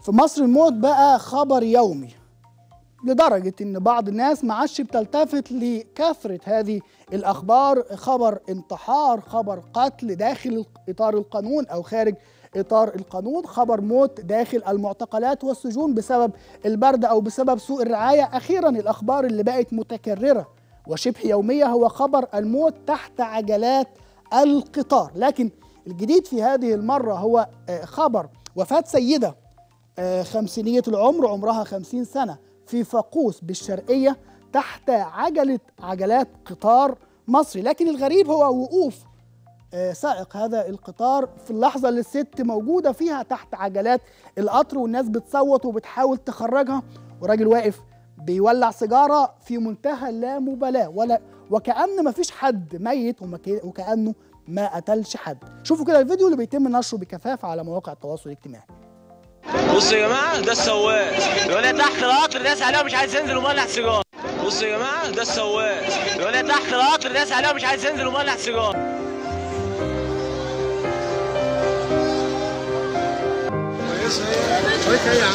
في مصر الموت بقى خبر يومي لدرجة إن بعض الناس ما عادش بتلتفت لكثرة هذه الأخبار خبر انتحار خبر قتل داخل إطار القانون أو خارج إطار القانون خبر موت داخل المعتقلات والسجون بسبب البرد أو بسبب سوء الرعاية أخيرا الأخبار اللي بقت متكررة وشبه يومية هو خبر الموت تحت عجلات القطار لكن الجديد في هذه المرة هو خبر وفاة سيدة خمسينية العمر عمرها خمسين سنة في فاقوس بالشرقية تحت عجلة عجلات قطار مصري لكن الغريب هو وقوف سائق هذا القطار في اللحظة اللي الست موجودة فيها تحت عجلات القطر والناس بتصوت وبتحاول تخرجها وراجل واقف بيولع سيجارة في منتهى اللامبالاة ولا وكأن مفيش حد ميت وكأنه ما قتلش حد شوفوا كده الفيديو اللي بيتم نشره بكثافة على مواقع التواصل الاجتماعي بصوا يا جماعه ده السواق يقول لي تحت القطر داس عليها مش عايز ينزل ومولع سيجاره بصوا يا جماعه ده السواق يقول لي تحت القطر داس عليها مش عايز ينزل ومولع سيجاره كويسه يا عم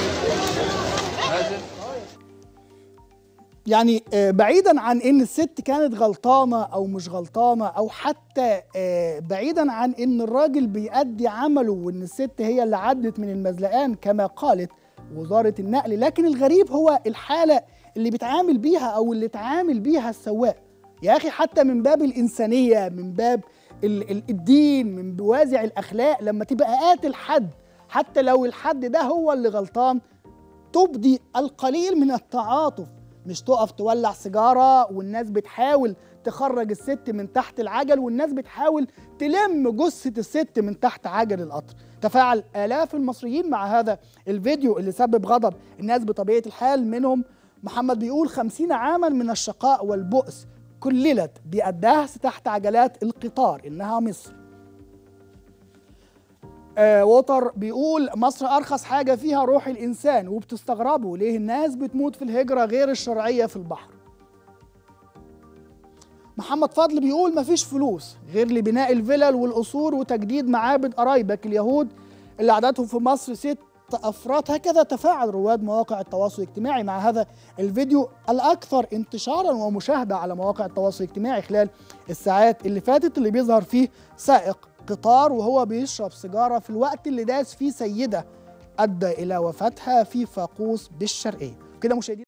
يعني بعيدا عن ان الست كانت غلطانه او مش غلطانه او حتى بعيدا عن ان الراجل بيأدي عمله وان الست هي اللي عدت من المزلقان كما قالت وزاره النقل لكن الغريب هو الحاله اللي بيتعامل بيها او اللي اتعامل بيها السواق يا اخي حتى من باب الانسانيه من باب الدين من بوازع الاخلاق لما تبقى قاتل حد حتى لو الحد ده هو اللي غلطان تبدي القليل من التعاطف مش تقف تولع سيجاره والناس بتحاول تخرج الست من تحت العجل والناس بتحاول تلم جثه الست من تحت عجل القطر تفاعل آلاف المصريين مع هذا الفيديو اللي سبب غضب الناس بطبيعة الحال منهم محمد بيقول خمسين عاما من الشقاء والبؤس كللت بالدهس تحت عجلات القطار إنها مصر آه ووتر بيقول مصر أرخص حاجة فيها روح الإنسان وبتستغربوا ليه الناس بتموت في الهجرة غير الشرعية في البحر محمد فضل بيقول مفيش فلوس غير لبناء الفلل والقصور وتجديد معابد قرايبك اليهود اللي عددهم في مصر ست أفراد هكذا تفاعل رواد مواقع التواصل الاجتماعي مع هذا الفيديو الأكثر انتشارا ومشاهدة على مواقع التواصل الاجتماعي خلال الساعات اللي فاتت اللي بيظهر فيه سائق قطار وهو بيشرب سيجارة في الوقت اللي داس فيه سيدة أدى إلى وفاتها في فاقوس بالشرقية كده مشاهدين